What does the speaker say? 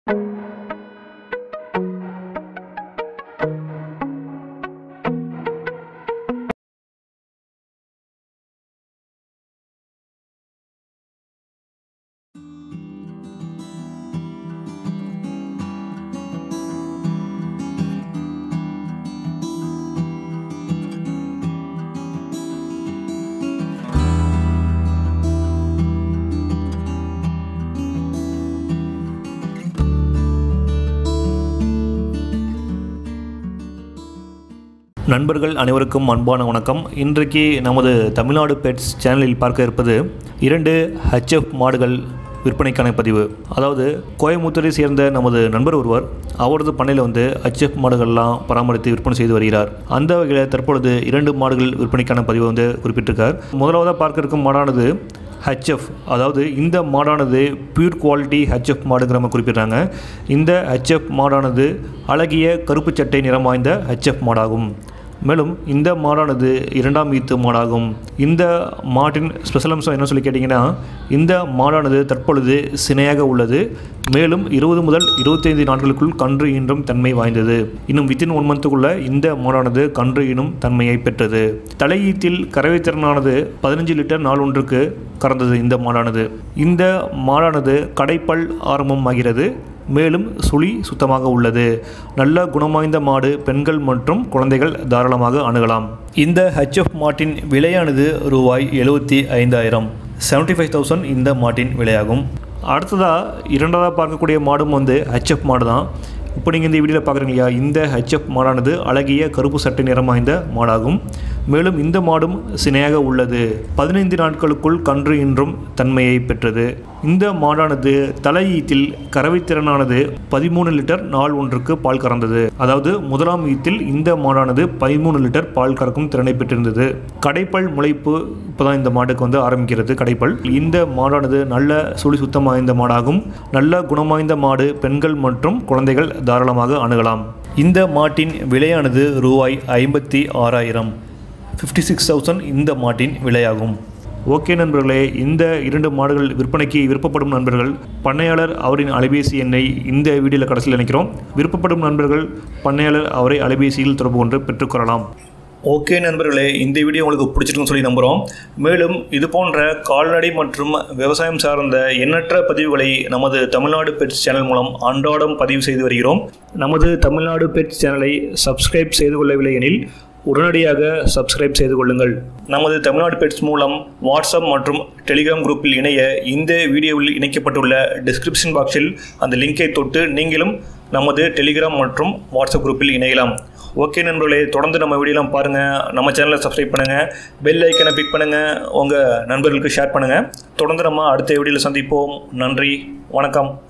நண்பர்கள் அனைவருக்கும் அன்பான வணக்கம் இன்றைக்கு நமது தமிழ்நாடு பெட்ஸ் சேனலில் பார்க்க இருப்பது இரண்டு ஹெச்எஃப் மாடுகள் விற்பனைக்கான பதிவு அதாவது கோயம்புத்தூரை சேர்ந்த நமது நண்பர் ஒருவர் அவரது பண்ணையில் வந்து ஹெச்எஃப் மாடுகள்லாம் பராமரித்து விற்பனை செய்து வருகிறார் அந்த வகையில் தற்பொழுது இரண்டு மாடுகள் விற்பனைக்கான பதிவை வந்து குறிப்பிட்டிருக்கார் முதலாவதாக பார்க்க இருக்கும் மாடானது ஹெச்எஃப் அதாவது இந்த மாடானது பியூர் குவாலிட்டி ஹெச்எஃப் மாடுங்கிற மாதிரி குறிப்பிடுறாங்க இந்த ஹெச்எஃப் மாடானது அழகிய கருப்பு சட்டை நிறம் வாய்ந்த ஹெச்எஃப் மாடாகும் மேலும் இந்த மாடானது இரண்டாம் ஈத்து மாடாகும் இந்த மாட்டின் ஸ்பெஷல் அம்சம் என்ன சொல்லி கேட்டிங்கன்னா இந்த மாடானது தற்பொழுது சினையாக உள்ளது மேலும் இருபது முதல் இருபத்தைந்து நாட்களுக்குள் கன்று ஈன்றும் தன்மை வாய்ந்தது இன்னும் வித்தின் ஒன் மந்த்துக்குள்ள இந்த மாடானது கன்று ஈனும் தன்மையை பெற்றது தலையீத்தில் கறவை திறனானது பதினஞ்சு லிட்டர் நாள் ஒன்றுக்கு கறந்தது இந்த மாடானது இந்த மாடானது கடைப்பல் ஆரம்பமாகிறது மேலும் சுழி சுத்தமாக உள்ளது நல்ல குணமாய்ந்த மாடு பெண்கள் மற்றும் குழந்தைகள் தாராளமாக அணுகலாம் இந்த ஹெச்எஃப் மாட்டின் விலையானது ரூபாய் எழுபத்தி ஐந்தாயிரம் செவன்ட்டி ஃபைவ் தௌசண்ட் இந்த மாட்டின் விலையாகும் அடுத்ததாக இரண்டாவதாக பார்க்கக்கூடிய மாடும் வந்து ஹெச்எஃப் மாடு தான் இப்போ நீங்கள் இந்த வீடியோவில் பார்க்குறீங்க இல்லையா இந்த ஹெச்எஃப் மாடானது அழகிய கருப்பு சட்டை நிறம் வாய்ந்த மாடாகும் மேலும் இந்த மாடும் சினையாக உள்ளது பதினைந்து நாட்களுக்குள் கன்று இன்றும் தன்மையை பெற்றது இந்த மாடானது தலையீத்தில் கறவைத்திறனானது பதிமூணு லிட்டர் நாள் ஒன்றுக்கு பால் கறந்தது அதாவது முதலாம் ஈத்தில் இந்த மாடானது பதிமூணு லிட்டர் பால் கறக்கும் திறனை பெற்றிருந்தது கடைப்பல் முளைப்பு இப்போதான் இந்த மாட்டுக்கு வந்து ஆரம்பிக்கிறது கடைப்பல் இந்த மாடானது நல்ல சுழி சுத்தம் வாய்ந்த மாடாகும் நல்ல குணமாய்ந்த மாடு பெண்கள் மற்றும் குழந்தைகள் தாராளமாக அணுகலாம் இந்த மாட்டின் விலையானது ரூபாய் ஐம்பத்தி ஆறாயிரம் ஃபிஃப்டி சிக்ஸ் தௌசண்ட் இந்த மாட்டின் விலையாகும் ஓகே நண்பர்களே இந்த இரண்டு மாடுகள் விற்பனைக்கு விருப்பப்படும் நண்பர்கள் பண்ணையாளர் அவரின் அலைபேசி எண்ணை இந்த வீடியோவில் கடைசியில் நினைக்கிறோம் விருப்பப்படும் நண்பர்கள் பண்ணையாளர் அவரை அலைபேசியில் தொடர்பு கொண்டு பெற்றுக்கொள்ளலாம் ஓகே நண்பர்களே இந்த வீடியோ உங்களுக்கு பிடிச்சிருக்குன்னு சொல்லி நம்புகிறோம் மேலும் இது போன்ற கால்நடை மற்றும் விவசாயம் சார்ந்த எண்ணற்ற பதிவுகளை நமது தமிழ்நாடு பெட்ஸ் சேனல் மூலம் அன்றாடம் பதிவு செய்து வருகிறோம் நமது தமிழ்நாடு பெட்ஸ் சேனலை சப்ஸ்கிரைப் செய்து கொள்ளவில்லை எனில் உடனடியாக சப்ஸ்கிரைப் செய்து கொள்ளுங்கள் நமது தமிழ்நாடு பெட்ஸ் மூலம் வாட்ஸ்அப் மற்றும் டெலிகிராம் குரூப்பில் இணைய இந்த வீடியோவில் இணைக்கப்பட்டுள்ள டிஸ்கிரிப்ஷன் பாக்ஸில் அந்த லிங்கை தொட்டு நீங்களும் நமது டெலிகிராம் மற்றும் வாட்ஸ்அப் குரூப்பில் இணையலாம் ஓகே நண்பர்களே தொடர்ந்து நம்ம வீடியோலாம் பாருங்கள் நம்ம சேனலை சப்ஸ்கிரைப் பண்ணுங்கள் பெல் ஐக்கனை பிக் பண்ணுங்கள் உங்கள் நண்பர்களுக்கு ஷேர் பண்ணுங்கள் தொடர்ந்து நம்ம அடுத்த வீடியோவில் சந்திப்போம் நன்றி வணக்கம்